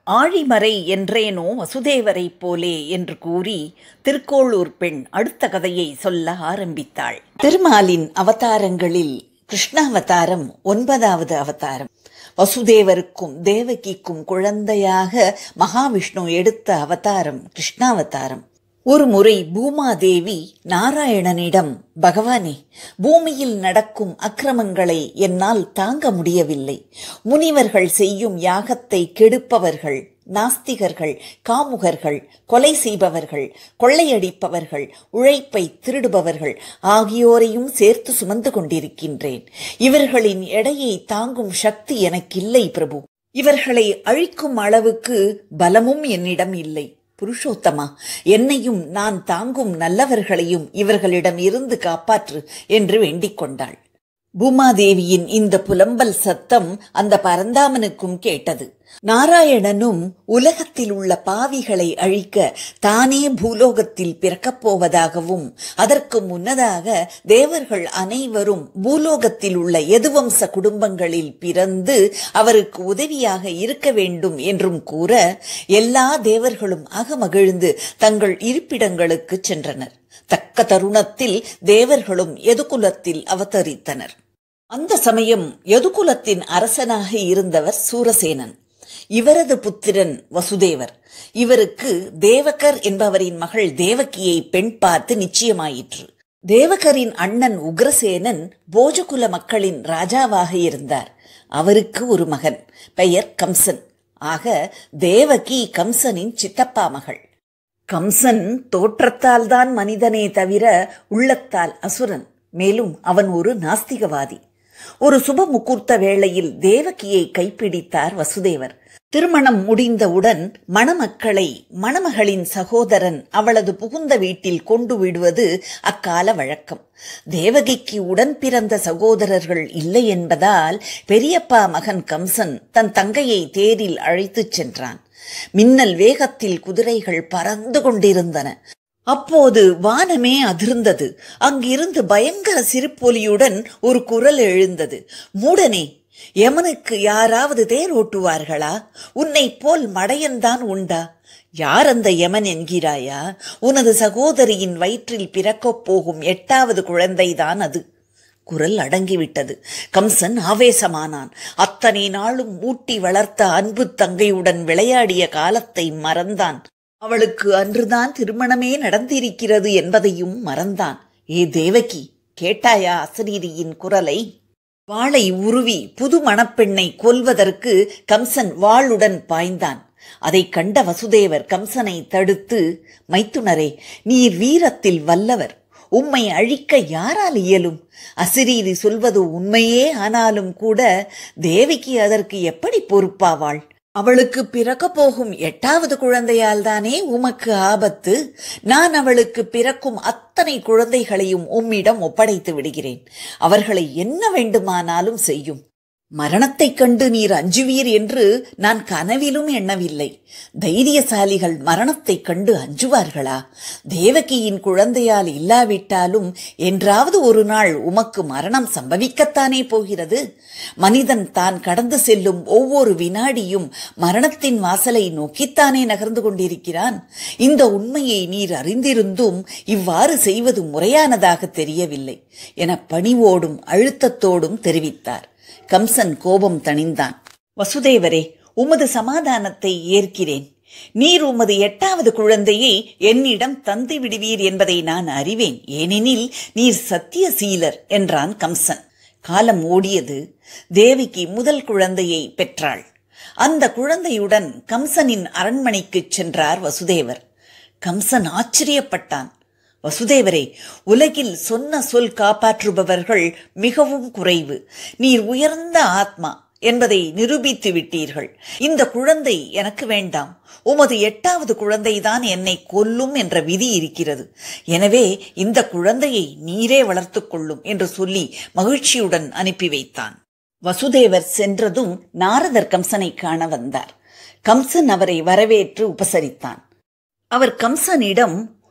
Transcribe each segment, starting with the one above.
ஆழிமறை என்றேனோ வசுதேவரைப் போலே என்று கூறி திருக்கோளூர் பெண் அடுத்த கதையை சொல்ல ஆரம்பித்தாள் திருமாலின் அவதாரங்களில் கிருஷ்ணாவதாரம் ஒன்பதாவது அவதாரம் வசுதேவருக்கும் தேவகிக்கும் குழந்தையாக மகாவிஷ்ணு எடுத்த அவதாரம் கிருஷ்ணாவதாரம் ஒரு முறை பூமாதேவி நாராயணனிடம் பகவானே பூமியில் நடக்கும் அக்கிரமங்களை என்னால் தாங்க முடியவில்லை முனிவர்கள் செய்யும் யாகத்தை கெடுப்பவர்கள் நாஸ்திகர்கள் காமுகர்கள் கொலை செய்பவர்கள் கொள்ளையடிப்பவர்கள் உழைப்பை திருடுபவர்கள் ஆகியோரையும் சேர்த்து சுமந்து கொண்டிருக்கின்றேன் இவர்களின் எடையை தாங்கும் சக்தி எனக்கில்லை பிரபு இவர்களை அழிக்கும் அளவுக்கு பலமும் என்னிடம் இல்லை புருஷோத்தமா என்னையும் நான் தாங்கும் நல்லவர்களையும் இவர்களிடம் இருந்து காப்பாற்று என்று வேண்டிக் கொண்டாள் பூமாதேவியின் இந்த புலம்பல் சத்தம் அந்த பரந்தாமனுக்கும் கேட்டது நாராயணனும் உலகத்தில் உள்ள பாவிகளை அழிக்க தானே பூலோகத்தில் பிறக்கப் போவதாகவும் அதற்கு முன்னதாக தேவர்கள் அனைவரும் பூலோகத்தில் உள்ள எதுவம்ச குடும்பங்களில் பிறந்து அவருக்கு உதவியாக இருக்க வேண்டும் என்றும் கூற எல்லா தேவர்களும் அகமகிழ்ந்து தங்கள் இருப்பிடங்களுக்கு சென்றனர் தக்க தருணத்தில் தேவர்களும் எதுகுலத்தில் அவதரித்தனர் அந்த சமயம் எதுகுலத்தின் அரசனாக இருந்தவர் சூரசேனன் இவரது புத்திரன் வசுதேவர் இவருக்கு தேவகர் என்பவரின் மகள் தேவகியை பெண் பார்த்து நிச்சயமாயிற்று தேவகரின் அண்ணன் உக்ரசேனன் போஜகுல மக்களின் ராஜாவாக இருந்தார் அவருக்கு ஒரு மகன் பெயர் கம்சன் ஆக தேவகி கம்சனின் சித்தப்பா மகள் கம்சன் தோற்றத்தால் தான் மனிதனே தவிர உள்ளத்தால் அசுரன் மேலும் அவன் ஒரு நாஸ்திகவாதி ஒரு சுப முகூர்த்த வேளையில் தேவகியை கைப்பிடித்தார் வசுதேவர் திருமணம் முடிந்தவுடன் மணமக்களை மணமகளின் சகோதரன் அவளது புகுந்த வீட்டில் கொண்டு விடுவது அக்கால வழக்கம் தேவகிக்கு உடன் பிறந்த சகோதரர்கள் இல்லை என்பதால் பெரியப்பா மகன் கம்சன் தன் தங்கையை தேரில் அழைத்துச் சென்றான் மின்னல் வேகத்தில் குதிரைகள் பறந்து கொண்டிருந்தன அப்போது வானமே அதிர்ந்தது அங்கிருந்து பயங்கர சிரிப்பொலியுடன் ஒரு குரல் எழுந்தது மூடனே யமனுக்கு யாராவது தேர் ஓட்டுவார்களா உன்னை போல் மடையன்தான் உண்டா யார் அந்த யமன் என்கிறாயா உனது சகோதரியின் வயிற்றில் பிறக்கப் போகும் எட்டாவது குழந்தைதான் அது குரல் அடங்கிவிட்டது கம்சன் ஆவேசமானான் அத்தனை நாளும் ஊட்டி வளர்த்த அன்பு தங்கையுடன் விளையாடிய காலத்தை மறந்தான் அவளுக்கு அன்றுதான் திருமணமே நடந்திருக்கிறது என்பதையும் மறந்தான் ஏ தேவகி கேட்டாயா அசரீரியின் குரலை வாளை உருவி புது மணப்பெண்ணை கொல்வதற்கு கம்சன் வாளுடன் பாய்ந்தான் அதை கண்ட வசுதேவர் கம்சனை தடுத்து மைத்துனரே நீர் வீரத்தில் வல்லவர் உம்மை அழிக்க யாரால் இயலும் அசிரீரி சொல்வது உண்மையே ஆனாலும் கூட தேவிக்கு அதற்கு எப்படி பொறுப்பாவாள் அவளுக்கு பிறக்க போகும் எட்டாவது குழந்தையால் தானே உமக்கு ஆபத்து நான் அவளுக்கு பிறக்கும் அத்தனை குழந்தைகளையும் உம்மிடம் ஒப்படைத்து விடுகிறேன் அவர்களை என்ன வேண்டுமானாலும் செய்யும் மரணத்தைக் கண்டு நீர் அஞ்சுவீர் என்று நான் கனவிலும் எண்ணவில்லை தைரியசாலிகள் மரணத்தைக் கண்டு அஞ்சுவார்களா தேவகியின் குழந்தையால் இல்லாவிட்டாலும் என்றாவது ஒரு நாள் உமக்கு மரணம் சம்பவிக்கத்தானே போகிறது மனிதன் தான் கடந்து செல்லும் ஒவ்வொரு வினாடியும் மரணத்தின் வாசலை நோக்கித்தானே நகர்ந்து கொண்டிருக்கிறான் இந்த உண்மையை நீர் அறிந்திருந்தும் இவ்வாறு செய்வது முறையானதாக தெரியவில்லை என பணிவோடும் அழுத்தத்தோடும் தெரிவித்தார் கம்சன் கோபம் தணிந்தான் வசுதேவரே உமது சமாதானத்தை ஏற்கிறேன் நீர் உமது எட்டாவது குழந்தையை என்னிடம் தந்து விடுவீர் என்பதை நான் அறிவேன் ஏனெனில் நீர் சத்தியசீலர் என்றான் கம்சன் காலம் ஓடியது தேவிக்கு முதல் குழந்தையை பெற்றாள் அந்த குழந்தையுடன் கம்சனின் அரண்மனைக்குச் சென்றார் வசுதேவர் கம்சன் ஆச்சரியப்பட்டான் வசுதேவரே உலகில் சொன்ன சொல் காப்பாற்றுபவர்கள் மிகவும் குறைவு நீர் உயர்ந்த ஆத்மா என்பதை நிரூபித்து விட்டீர்கள் இந்த குழந்தை எனக்கு வேண்டாம் உமது எட்டாவது குழந்தைதான் என்னை கொல்லும் என்ற விதி இருக்கிறது எனவே இந்த குழந்தையை நீரே வளர்த்துக் கொள்ளும் என்று சொல்லி மகிழ்ச்சியுடன் அனுப்பி வைத்தான் வசுதேவர் சென்றதும் நாரதர் கம்சனை காண வந்தார் கம்சன் அவரை வரவேற்று உபசரித்தான் அவர் கம்சனிடம்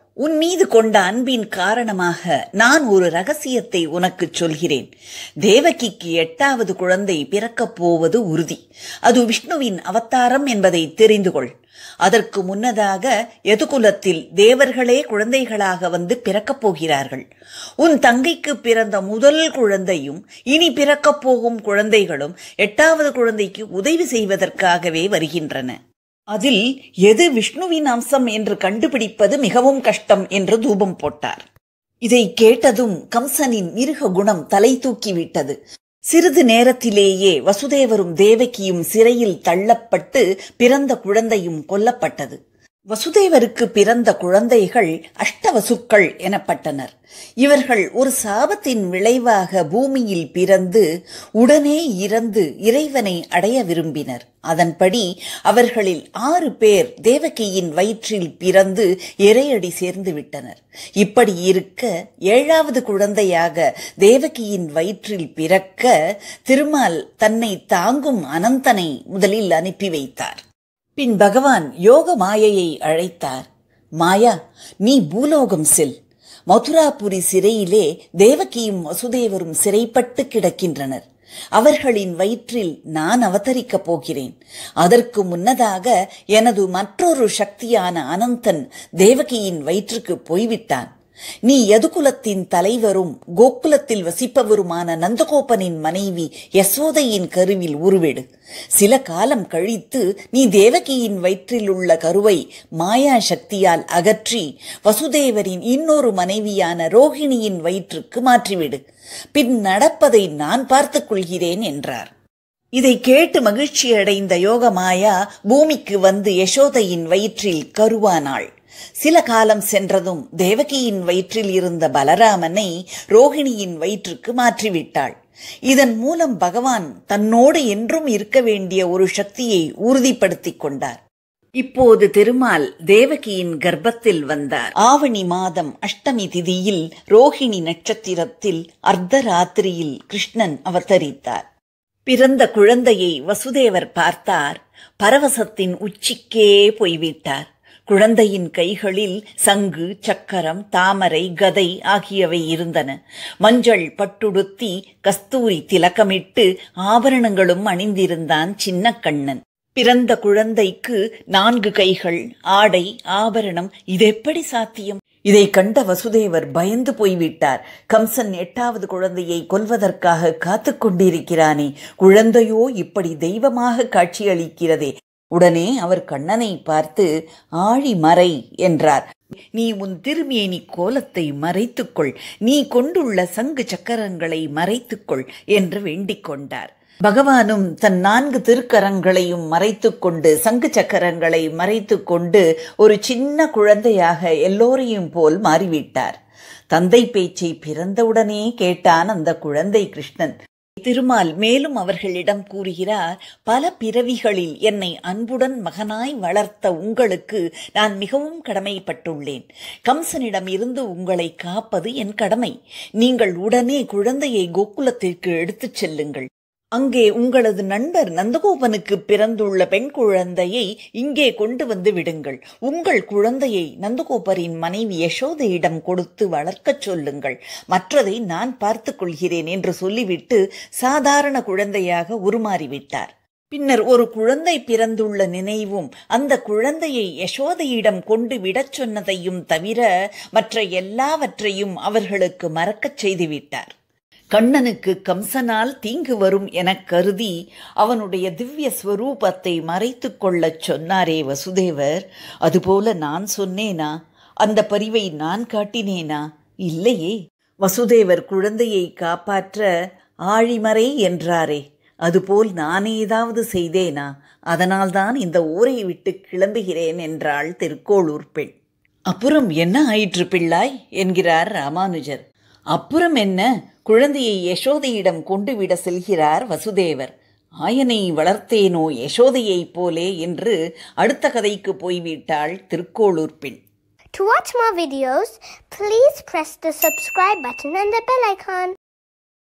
உன் மீது கொண்ட அன்பின் காரணமாக நான் ஒரு ரகசியத்தை உனக்குச் சொல்கிறேன் தேவகிக்கு எட்டாவது குழந்தை பிறக்கப் போவது உறுதி அது விஷ்ணுவின் அவதாரம் என்பதை தெரிந்து கொள் அதற்கு முன்னதாக எதுகுலத்தில் தேவர்களே குழந்தைகளாக வந்து பிறக்கப் போகிறார்கள் உன் தங்கைக்கு பிறந்த முதல் குழந்தையும் இனி பிறக்கப் போகும் குழந்தைகளும் எட்டாவது குழந்தைக்கு உதவி செய்வதற்காகவே வருகின்றன அதில் எது விஷ்ணுவின் அம்சம் என்று கண்டுபிடிப்பது மிகவும் கஷ்டம் என்று தூபம் போட்டார் இதை கேட்டதும் கம்சனின் மிருக குணம் தலை தூக்கிவிட்டது சிறிது நேரத்திலேயே வசுதேவரும் தேவகியும் சிறையில் தள்ளப்பட்டு பிறந்த குழந்தையும் கொல்லப்பட்டது வசுதேவருக்கு பிறந்த குழந்தைகள் அஷ்டவசுக்கள் எனப்பட்டனர் இவர்கள் ஒரு சாபத்தின் விளைவாக பூமியில் பிறந்து உடனே இறந்து இறைவனை அடைய விரும்பினர் அதன்படி அவர்களில் ஆறு பேர் தேவகியின் வயிற்றில் பிறந்து இறையடி சேர்ந்து விட்டனர் இப்படி இருக்க ஏழாவது குழந்தையாக தேவகியின் வயிற்றில் பிறக்க திருமால் தன்னை தாங்கும் அனந்தனை முதலில் அனுப்பி வைத்தார் பின் பகவான் யோக மாயையை அழைத்தார் மாயா நீ பூலோகம் செல் மதுராபுரி சிறையிலே தேவகியும் வசுதேவரும் சிறைப்பட்டு கிடக்கின்றனர் அவர்களின் வயிற்றில் நான் அவதரிக்கப் போகிறேன் அதற்கு முன்னதாக எனது மற்றொரு சக்தியான அனந்தன் தேவகியின் வயிற்றுக்கு போய்விட்டான் நீ யதுகுலத்தின் தலைவரும் கோகுலத்தில் வசிப்பவருமான நந்தகோபனின் மனைவி யசோதையின் கருவில் உருவெடு சில காலம் கழித்து நீ தேவகியின் வயிற்றில் உள்ள கருவை மாயா சக்தியால் அகற்றி வசுதேவரின் இன்னொரு மனைவியான ரோஹிணியின் வயிற்றுக்கு மாற்றிவிடு பின் நடப்பதை நான் பார்த்துக் கொள்கிறேன் என்றார் இதை கேட்டு மகிழ்ச்சியடைந்த யோகமாயா பூமிக்கு வந்து யசோதையின் வயிற்றில் கருவானாள் சில காலம் சென்றதும் தேவகியின் வயிற்றில் இருந்த பலராமனை ரோஹிணியின் வயிற்றுக்கு மாற்றிவிட்டாள் இதன் மூலம் பகவான் தன்னோடு என்றும் இருக்க வேண்டிய ஒரு சக்தியை உறுதிப்படுத்திக் கொண்டார் இப்போது திருமால் தேவகியின் கர்ப்பத்தில் வந்தார் ஆவணி மாதம் அஷ்டமி திதியில் ரோஹிணி நட்சத்திரத்தில் அர்த்தராத்திரியில் கிருஷ்ணன் அவதரித்தார் பிறந்த குழந்தையை வசுதேவர் பார்த்தார் பரவசத்தின் உச்சிக்கே போய்விட்டார் குழந்தையின் கைகளில் சங்கு சக்கரம் தாமரை கதை ஆகியவை இருந்தன மஞ்சள் பட்டுடுத்தி கஸ்தூரி திலக்கமிட்டு ஆபரணங்களும் அணிந்திருந்தான் சின்ன கண்ணன் பிறந்த குழந்தைக்கு நான்கு கைகள் ஆடை ஆபரணம் இதெப்படி சாத்தியம் இதை கண்ட வசுதேவர் பயந்து போய்விட்டார் கம்சன் எட்டாவது குழந்தையை கொல்வதற்காக காத்து கொண்டிருக்கிறானே குழந்தையோ இப்படி தெய்வமாக காட்சியளிக்கிறதே உடனே அவர் கண்ணனை பார்த்து ஆழி மறை என்றார் நீ உன் திருமேனி கோலத்தை மறைத்துக்கொள் நீ கொண்டுள்ள சங்கு சக்கரங்களை மறைத்துக்கொள் என்று வேண்டிக் கொண்டார் பகவானும் தன் நான்கு திருக்கரங்களையும் மறைத்துக்கொண்டு சங்கு சக்கரங்களை மறைத்துக்கொண்டு ஒரு சின்ன குழந்தையாக எல்லோரையும் போல் மாறிவிட்டார் தந்தை பேச்சை பிறந்தவுடனே கேட்டான் அந்த குழந்தை கிருஷ்ணன் திருமால் மேலும் அவர்களிடம் கூறுகிறார் பல பிறவிகளில் என்னை அன்புடன் மகனாய் வளர்த்த உங்களுக்கு நான் மிகவும் கடமைப்பட்டுள்ளேன் கம்சனிடம் இருந்து உங்களை காப்பது என் கடமை நீங்கள் உடனே குழந்தையை கோகுலத்திற்கு எடுத்துச் செல்லுங்கள் அங்கே உங்களது நண்பர் நந்தகோபனுக்கு பிறந்துள்ள பெண் குழந்தையை இங்கே கொண்டு வந்து விடுங்கள் உங்கள் குழந்தையை நந்தகோபரின் மனைவி யசோதையிடம் கொடுத்து வளர்க்கச் சொல்லுங்கள் மற்றதை நான் பார்த்துக் கொள்கிறேன் என்று சொல்லிவிட்டு சாதாரண குழந்தையாக உருமாறிவிட்டார் பின்னர் ஒரு குழந்தை பிறந்துள்ள நினைவும் அந்த குழந்தையை யசோதையிடம் கொண்டு விடச் சொன்னதையும் தவிர மற்ற எல்லாவற்றையும் அவர்களுக்கு மறக்கச் செய்துவிட்டார் கண்ணனுக்கு கம்சனால் தீங்கு வரும் எனக் கருதி அவனுடைய திவ்ய ஸ்வரூபத்தை மறைத்து கொள்ளச் சொன்னாரே வசுதேவர் அதுபோல நான் சொன்னேனா அந்த பரிவை நான் காட்டினேனா இல்லையே வசுதேவர் குழந்தையை காப்பாற்ற ஆழிமறை என்றாரே அதுபோல் நான் ஏதாவது செய்தேனா அதனால்தான் இந்த ஊரை விட்டு கிளம்புகிறேன் என்றாள் திருக்கோளூர் பெண் அப்புறம் என்ன ஆயிற்று பிள்ளாய் என்கிறார் ராமானுஜர் அப்புறம் என்ன குழந்தையை யசோதையிடம் கொண்டு விட செல்கிறார் வசுதேவர் ஆயனை வளர்த்தேனோ யசோதையைப் போலே என்று அடுத்த கதைக்கு போய்விட்டாள் திருக்கோளூர் பெண் To watch more videos, please press the subscribe button and the bell icon.